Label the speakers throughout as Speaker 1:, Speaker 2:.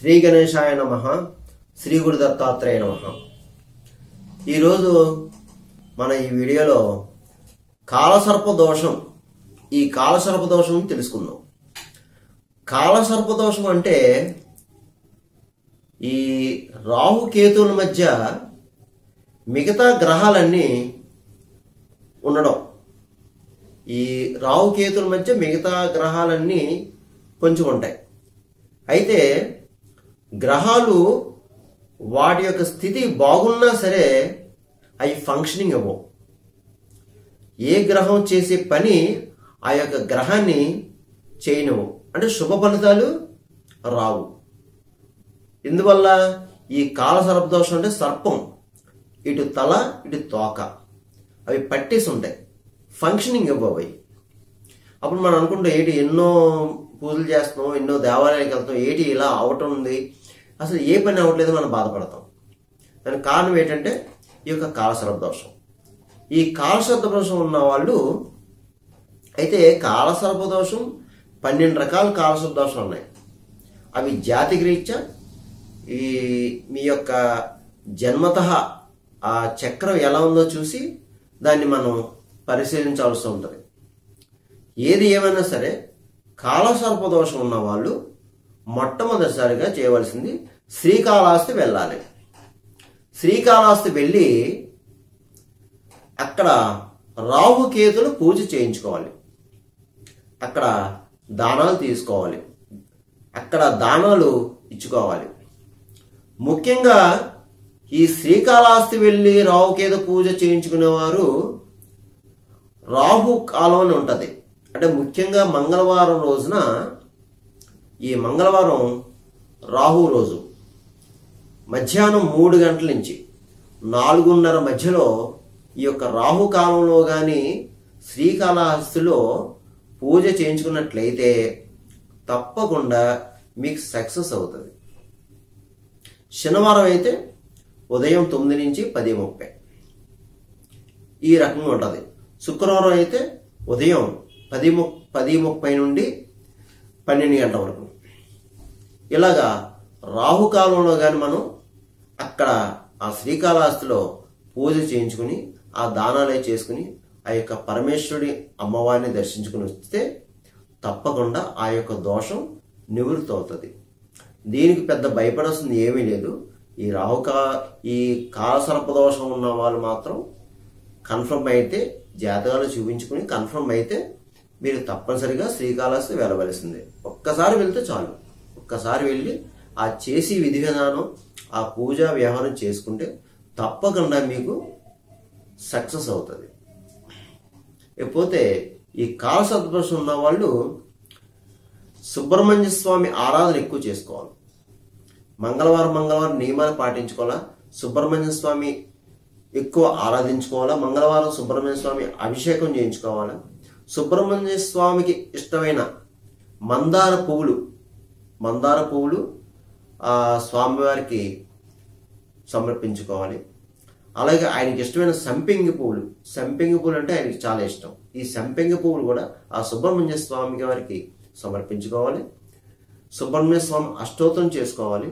Speaker 1: శ్రీ గణేశాయ నమ శ్రీ గురు దత్తాత్రేయ నమ ఈరోజు మన ఈ వీడియోలో కాలసర్ప దోషం ఈ కాలసర్ప దోషం తెలుసుకుందాం కాలసర్ప దోషం అంటే ఈ రాహు కేతువుల మధ్య మిగతా గ్రహాలన్నీ ఉండడం ఈ రాహు కేతుల మధ్య మిగతా గ్రహాలన్నీ కొంచెం ఉంటాయి అయితే గ్రహాలు వాటి యొక్క స్థితి బాగున్నా సరే అవి ఫంక్షనింగ్ అవ్వవు ఏ గ్రహం చేసే పని ఆ యొక్క గ్రహాన్ని చేయనివ్వు అంటే శుభ ఫలితాలు రావు ఎందువల్ల ఈ కాల సర్పదోషం అంటే సర్పం ఇటు తల ఇటు తోక అవి పట్టేసి ఉంటాయి ఫంక్షనింగ్ ఇవ్వవు అవి అప్పుడు మనం అనుకుంటే ఏంటి ఎన్నో పూజలు చేస్తున్నాం ఎన్నో దేవాలయాలకు వెళ్తాం ఏంటి ఇలా అవటం ఉంది అసలు ఏ పని అవ్వట్లేదు మనం బాధపడతాం దానికి కారణం ఏంటంటే ఈ యొక్క కాలసర్ప దోషం ఈ కాలసర్ప దోషం ఉన్న వాళ్ళు అయితే కాలసర్ప దోషం పన్నెండు రకాల కాలసర్ప దోషాలు ఉన్నాయి అవి జాతికి రీత్యా ఈ మీ యొక్క జన్మత ఆ చక్రం ఎలా ఉందో చూసి దాన్ని మనం పరిశీలించాల్సి ఉంటుంది ఏది ఏమైనా సరే కాలసర్ప దోషం ఉన్న వాళ్ళు మొట్టమొదటిసారిగా చేయవలసింది శ్రీకాళహస్తి వెళ్ళాలి శ్రీకాళహస్తి వెళ్ళి అక్కడ రాహుకేతులు పూజ చేయించుకోవాలి అక్కడ దానాలు తీసుకోవాలి అక్కడ దానాలు ఇచ్చుకోవాలి ముఖ్యంగా ఈ శ్రీకాళహస్తి వెళ్ళి రాహుకేతు పూజ చేయించుకునేవారు రాహు కాలం అని ఉంటుంది అంటే ముఖ్యంగా మంగళవారం రోజున ఈ మంగళవారం రాహు రోజు మధ్యాహ్నం మూడు గంటల నుంచి నాలుగున్నర మధ్యలో ఈ యొక్క రాహు కాలంలో కానీ శ్రీకాళహస్తిలో పూజ చేయించుకున్నట్లయితే తప్పకుండా మీకు సక్సెస్ అవుతుంది శనివారం అయితే ఉదయం తొమ్మిది నుంచి పది ముప్పై ఈ రకంగా ఉంటుంది శుక్రవారం అయితే ఉదయం పది ము పది ముప్పై నుండి పన్నెండు గంటల వరకు ఇలాగా రాహుకాలంలో కానీ మనం అక్కడ ఆ శ్రీకాళహస్తిలో పూజ చేయించుకుని ఆ దానాలే చేసుకుని ఆ యొక్క పరమేశ్వరుడి అమ్మవారిని దర్శించుకుని వస్తే తప్పకుండా ఆ యొక్క దోషం నివృత్తి అవుతుంది దీనికి పెద్ద భయపడాల్సింది ఏమీ లేదు ఈ రాహుకా ఈ కాలసర్ప దోషం ఉన్న వాళ్ళు మాత్రం కన్ఫర్మ్ అయితే జాతకాలు చూపించుకుని కన్ఫర్మ్ అయితే మీరు తప్పనిసరిగా శ్రీకాళహస్తి వెళ్ళవలసిందే ఒక్కసారి వెళ్తే చాలు ఒక్కసారి వెళ్ళి ఆ చేసి విధి విధానం ఆ పూజా వ్యవహారం చేసుకుంటే తప్పకుండా మీకు సక్సెస్ అవుతుంది ఇకపోతే ఈ కాల సద్దోషం ఉన్న వాళ్ళు సుబ్రహ్మణ్య స్వామి ఆరాధన ఎక్కువ చేసుకోవాలి మంగళవారం మంగళవారం నియమాలు పాటించుకోవాలా సుబ్రహ్మణ్య స్వామి ఎక్కువ ఆరాధించుకోవాలా మంగళవారం సుబ్రహ్మణ్య స్వామి అభిషేకం చేయించుకోవాలా సుబ్రహ్మణ్య స్వామికి ఇష్టమైన మందార పువ్వులు మందార పువ్వులు ఆ స్వామివారికి సమర్పించుకోవాలి అలాగే ఆయనకి ఇష్టమైన సంపెంగి పువ్వులు సంపెంగి పువ్వులు అంటే ఆయనకి చాలా ఇష్టం ఈ సంపెంగి పువ్వులు కూడా ఆ సుబ్రహ్మణ్య స్వామి వారికి సమర్పించుకోవాలి సుబ్రహ్మణ్య స్వామి అష్టోత్తరం చేసుకోవాలి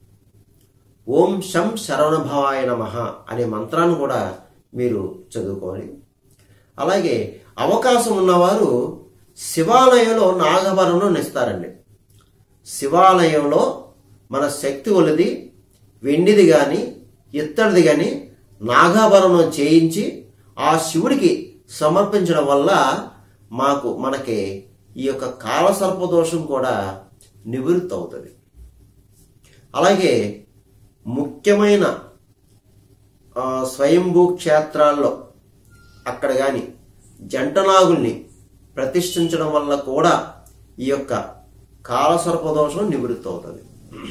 Speaker 1: ఓం శం శరవణభవాయ నమ అనే మంత్రాన్ని కూడా మీరు చదువుకోవాలి అలాగే అవకాశం ఉన్నవారు శివాలయంలో నాగభరణం ఇస్తారండి శివాలయంలో మన శక్తి కొలది వెండిది కానీ ఇత్తడిది కానీ నాగాభరణం చేయించి ఆ శివుడికి సమర్పించడం వల్ల మాకు మనకి ఈ యొక్క కాలసర్ప దోషం కూడా నివృత్తి అవుతుంది అలాగే ముఖ్యమైన ఆ, స్వయంభూ క్షేత్రాల్లో అక్కడ కానీ జంటనాగుల్ని ప్రతిష్ఠించడం వల్ల కూడా ఈ యొక్క కాలసర్ప దోషం నివృత్తి అవుతుంది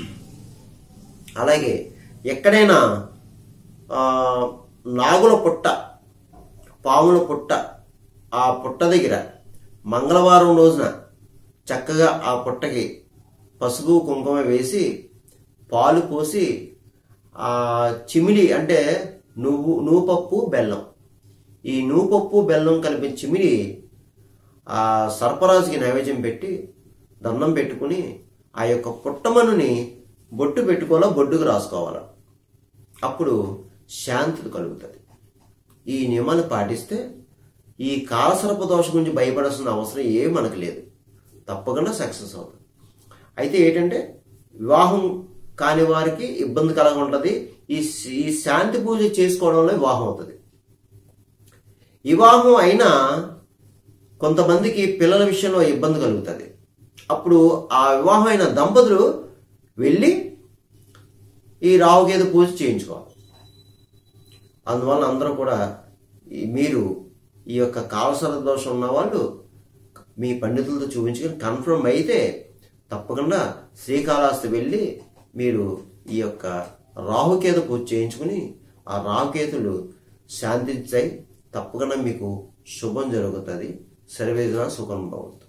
Speaker 1: అలాగే ఎక్కడైనా ఆ, నాగుల పుట్ట పాముల పుట్ట ఆ పుట్ట దగ్గర మంగళవారం రోజున చక్కగా ఆ పుట్టకి పసుపు కుంకుమ వేసి పాలు పోసి ఆ చిమిడి అంటే నువ్వు నూపప్పు బెల్లం ఈ నూపప్పు బెల్లం కలిపి చిమిడి ఆ సర్పరాజుకి నైవేద్యం పెట్టి దండం పెట్టుకుని ఆ యొక్క పుట్టమనుని బొట్టు పెట్టుకోవాలా బొడ్డుకు రాసుకోవాలా అప్పుడు శాంతి కలుగుతుంది ఈ నియమాన్ని పాటిస్తే ఈ కాలసర్ప దోషం గురించి భయపడాల్సిన అవసరం ఏ మనకు లేదు తప్పకుండా సక్సెస్ అవుతుంది అయితే ఏంటంటే వివాహం కాని వారికి ఇబ్బంది కలగ ఉంటుంది ఈ ఈ శాంతి పూజ చేసుకోవడంలో వివాహం అవుతుంది వివాహం అయినా కొంతమందికి పిల్లల విషయంలో ఇబ్బంది కలుగుతుంది అప్పుడు ఆ వివాహం అయిన దంపతులు వెళ్ళి ఈ రావుకేతు పూజ చేయించుకోవాలి అందువల్ల అందరూ కూడా ఈ మీరు ఈ యొక్క కాలసర దోషం ఉన్న వాళ్ళు మీ పండితులతో చూపించుకొని కన్ఫర్మ్ అయితే తప్పకుండా శ్రీకాళహస్తి వెళ్ళి మీరు ఈ యొక్క రాహుకేతు పూజ చేయించుకుని ఆ రాహుకేతులు శాంతించాయి తప్పకుండా మీకు శుభం జరుగుతుంది సర్వేజన సుఖం భవతు